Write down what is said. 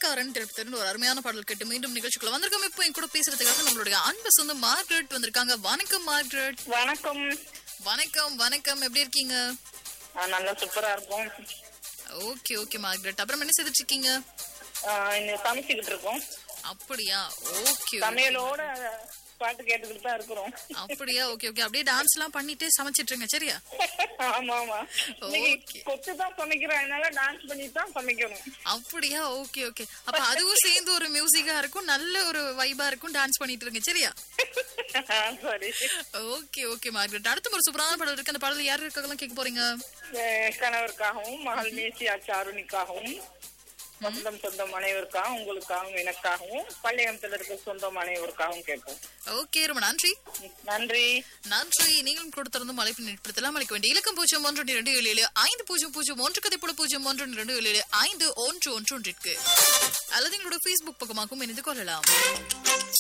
வேலைக்காரன் திரைப்படத்திலிருந்து ஒரு அருமையான பாடல் கேட்டு மீண்டும் நிகழ்ச்சிக்குள்ள வந்திருக்கோம் இப்போ என் கூட பேசுறதுக்காக நம்மளுடைய அன்பு சொந்தம் மார்கரெட் வந்திருக்காங்க வணக்கம் மார்கரெட் வணக்கம் வணக்கம் வணக்கம் எப்படி இருக்கீங்க ஆ, நல்லா சூப்பரா இருக்கும் ஓகே ஓகே மார்கரெட் அப்புறம் என்ன செய்துட்டு இருக்கீங்க ஆ, இன்னும் சமைச்சுக்கிட்டு இருக்கோம் அப்படியா ஓகே சமையலோட பாட்டு கேட்டுக்கிட்டு தான் இருக்கிறோம் அப்படியா ஓகே ஓகே அப்படியே டான்ஸ் எல்லாம் பண்ணிட்டு சமைச்சிட்டு இருங்க சரியா ஆமா ஆமா இன்னைக்கு Okay. கொத்து தான் சமைக்கிறோம் அதனால டான்ஸ் பண்ணி தான் சமைக்கணும் அப்படியா ஓகே ஓகே அப்ப அதுவும் சேர்ந்து ஒரு மியூசிக்கா இருக்கும் நல்ல ஒரு வைபா இருக்கும் டான்ஸ் பண்ணிட்டு இருங்க சரியா ஆ, சரி ஓகே ஓகே மார்கரெட் அடுத்த ஒரு சூப்பரான பாடல் இருக்கு அந்த பாடல் யார் இருக்காங்கலாம் கேட்க போறீங்க அஹ், கணவருக்காகவும் மகள் மேசியா சாருணிக்காகவும் வசந்தம் சொந்தம் அனைவருக்காகவும் உங்களுக்காகவும் எனக்காகவும் பள்ளியகத்தில் இருக்க சொந்தம் அனைவருக்காகவும் கேட்போம் ஓகே ரொம்ப நன்றி நன்றி நன்றி நீங்களும் கொடுத்திருந்த மலைப்பு நிற்படுத்தலாம் அளிக்க வேண்டிய இலக்கம் பூஜ்ஜியம் ஒன்று இரண்டு ஏழு ஏழு ஐந்து பூஜ்ஜியம் பூஜ்ஜியம் ஒன்று கதைப்போல பூஜ்ஜியம் ஒன்று இரண்டு ஏழு ஏழு ஐந்து ஒன்று ஒன்று ஒன்றிற்கு அல்லது எங்களோட ஃபேஸ்புக் பக்கமாகவும் இணைந்து கொள்ளலாம்